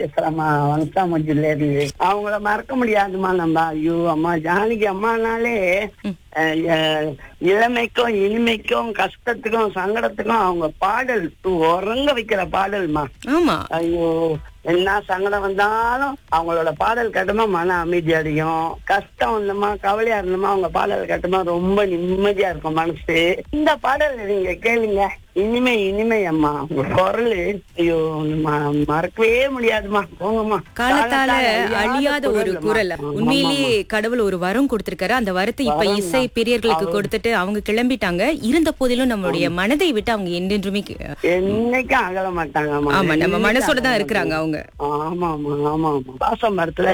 பேசுறேம்மா வனசாமஜில இருந்து அவங்கள மறக்க முடியாதுமா நம்ம ஐயோ அம்மா ஜானகி அம்மானாலே அஹ், அஹ், இளமைக்கும் இனிமைக்கும் கஷ்டத்துக்கும் சங்கடத்துக்கும் அவங்க பாடல் உறங்க வைக்கிற பாடல்மா ஆமா ஐயோ என்ன சங்கடம் வந்தாலும் அவங்களோட பாடல் கேட்டோமா மன அமைதி அடையும் கஷ்டம் வந்தோமா கவலையா இருந்தோமா அவங்க பாடல் கேட்டோமா ரொம்ப நிம்மதியா இருக்கும் மனசு இந்த பாடல் நீங்க கேளுங்க இனிமை இனிமை அம்மா உங்க குரல் ஐயோ ம- மறக்கவே முடியாதுமா போங்கம்மா காலத்தால அழியாத ஒரு குரல்மா. குரல் ஆமா, உண்மையிலேயே ஆமா. கடவுள் ஒரு வரம் கொடுத்திருக்காரு அந்த வரத்தை இப்ப வரம்தான். இசை பிரியர்களுக்கு அவர் கொடுத்துட்டு அவங்க கிளம்பிட்டாங்க இருந்த போதிலும் நம்மளுடைய மனதை விட்டு அவங்க என்றென்றுமே கி- என்னைக்கும் அகல மாட்டாங்க ஆமா நம்ம மனசோட தான் இருக்கிறாங்க அவங்க ஆமா ஆமா ஆமா ஆமா பாசம் மரத்துல